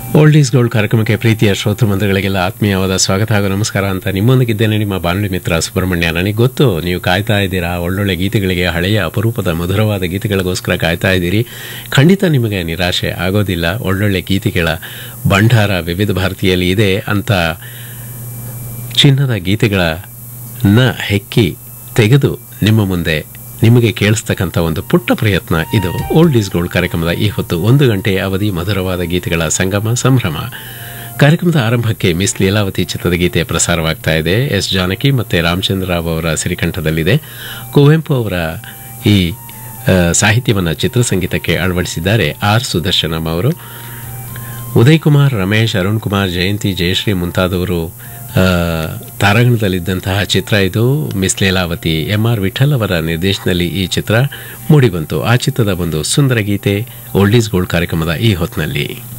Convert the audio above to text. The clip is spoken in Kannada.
ಓಲ್ಡ್ ಈಸ್ ಗೋಲ್ಡ್ ಕಾರ್ಯಕ್ರಮಕ್ಕೆ ಪ್ರೀತಿಯ ಶ್ರೋತೃ ಮಂದಿಗಳಿಗೆಲ್ಲ ಆತ್ಮೀಯವಾದ ಸ್ವಾಗತ ಹಾಗೂ ನಮಸ್ಕಾರ ಅಂತ ನಿಮ್ಮೊಂದಿಗಿದ್ದೇನೆ ನಿಮ್ಮ ಬಾನುಲಿ ಮಿತ್ರ ಸುಬ್ರಹ್ಮಣ್ಯ ನನಗೆ ಗೊತ್ತು ನೀವು ಕಾಯ್ತಾ ಇದ್ದೀರಾ ಒಳ್ಳೊಳ್ಳೆ ಗೀತೆಗಳಿಗೆ ಹಳೆಯ ಅಪರೂಪದ ಮಧುರವಾದ ಗೀತೆಗಳಿಗೋಸ್ಕರ ಕಾಯ್ತಾ ಇದ್ದೀರಿ ಖಂಡಿತ ನಿಮಗೆ ನಿರಾಶೆ ಆಗೋದಿಲ್ಲ ಒಳ್ಳೊಳ್ಳೆ ಗೀತೆಗಳ ಭಂಡಾರ ವಿವಿಧ ಭಾರತೀಯಲ್ಲಿ ಇದೆ ಅಂತ ಚಿನ್ನದ ಗೀತೆಗಳನ್ನ ಹೆಕ್ಕಿ ತೆಗೆದು ನಿಮ್ಮ ಮುಂದೆ ನಿಮಗೆ ಕೇಳಿಸ್ತಕ್ಕಂಥ ಒಂದು ಪುಟ್ಟ ಪ್ರಯತ್ನ ಇದು ಓಲ್ಡ್ ಈಸ್ ಗೋಲ್ಡ್ ಕಾರ್ಯಕ್ರಮದ ಈ ಹೊತ್ತು ಒಂದು ಗಂಟೆ ಅವಧಿ ಮಧುರವಾದ ಗೀತೆಗಳ ಸಂಗಮ ಸಂಭ್ರಮ ಕಾರ್ಯಕ್ರಮದ ಆರಂಭಕ್ಕೆ ಮಿಸ್ ಲೀಲಾವತಿ ಚಿತ್ರದ ಗೀತೆ ಪ್ರಸಾರವಾಗ್ತಾ ಇದೆ ಎಸ್ ಜಾನಕಿ ಮತ್ತು ರಾಮಚಂದ್ರ ರಾವ್ ಅವರ ಸಿರಿಕಂಠದಲ್ಲಿದೆ ಕುವೆಂಪು ಅವರ ಈ ಆ, ಸಾಹಿತ್ಯವನ್ನು ಚಿತ್ರಸಂಗೀತಕ್ಕೆ ಅಳವಡಿಸಿದ್ದಾರೆ ಆರ್ ಸುದರ್ಶನಂ ಅವರು ಉದಯ್ ಕುಮಾರ್ ರಮೇಶ್ ಅರುಣ್ ಕುಮಾರ್ ಜಯಂತಿ ಜಯಶ್ರೀ ಮುಂತಾದವರು ಆ, ತಾರಾಗಣದಲ್ಲಿದ್ದಂತಹ ಚಿತ್ರ ಇದು miss Leelavathi M R Vittal ಅವರ ನಿರ್ದೇಶನದಲ್ಲಿ ಈ ಚಿತ್ರ ಮೂಡಿಬಂತು ಆ ಚಿತ್ರದ ಒಂದು ಸುಂದರ ಗೀತೆ ಓಲ್ಡ್ ಈಸ್ ಗೋಲ್ಡ್ ಕಾರ್ಯಕ್ರಮದ ಈ ಹೊತ್ತಿನಲ್ಲಿ